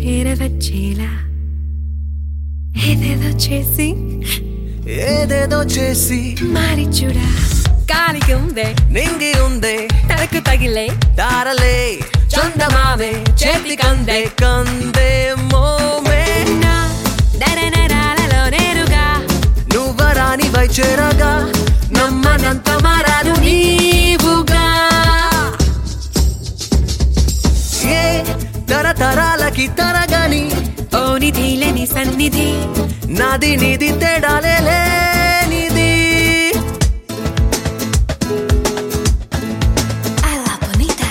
చేరవచ్చేలా ఏదేదో చేసి ఏదేదో చేసి మారి చూడా గాలికి ఉందే నింగి ఉందే తలకు తగిలే తారలే చందమామే చేతి కందే కందే మోమే నా నరనరాలలో నేరుగా నువ్వరాని వైచేరగా నమ్మనంత మారాను నీవుగా ఏ తరతరాలకి తరగని ఓ నిధి లేని సన్నిధి నాది నీది తేడాలే లేనిది అలా bonita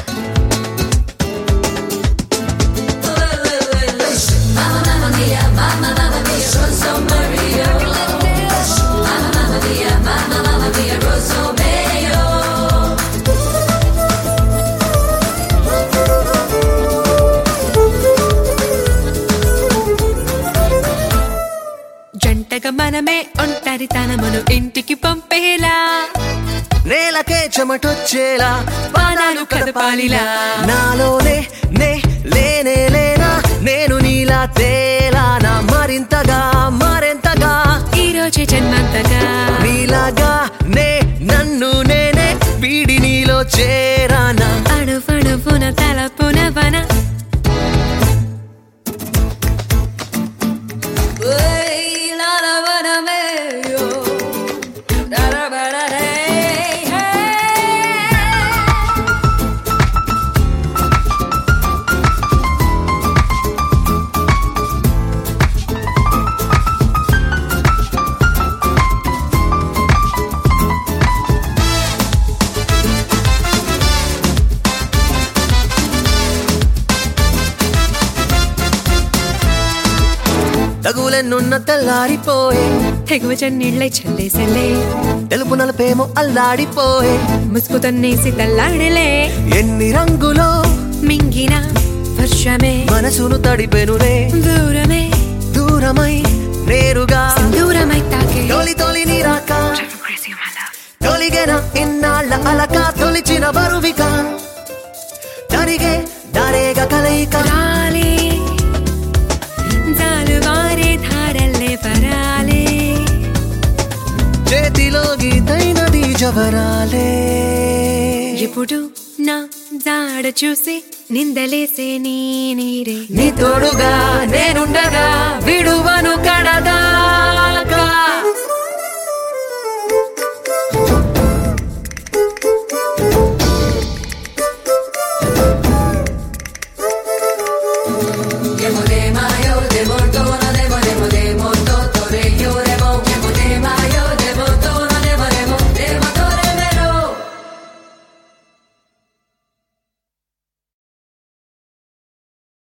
జంటగా మనమే ఒంటరితనమును ఇంటికి పంపేలా నేలకే చెమటొచ్చేలా పానాలు కదపాలిలా నాలోనే నే లేనే లేనా నేను నీలా తేలానా మరింతగా మరింతగా ఈ రోజే జన్మంతగా నీలాగా నే నన్ను నేనే వీడి నీలో చేరానా అణువణువున తలపున వన తగులెన్నున్న తెల్లారిపోయే తెగువ చన్నీళ్ళై చల్లేసెల్లే తెలుపు నలుపేమో అల్లాడిపోయే ముసుగు తన్నేసి తల్లాడలే ఎన్ని రంగులో మింగిన వర్షమే మనసును తడిపెనురే దూరమే దూరమై నేరుగా దూరమై తాకే తొలి తొలి నీరాక తొలిగెన ఇన్నాళ్ళ అలక తొలిచిన బరువిక తరిగే దారేగా కలయిక రాలే జాలువారే ధారల్లే పరాలే చేతిలో గీతైనది జవరాలే ఎప్పుడు నా జాడ చూసి నిందలేసే నీ నీరే నీ తోడుగా నేనుండగా విడువను కడదా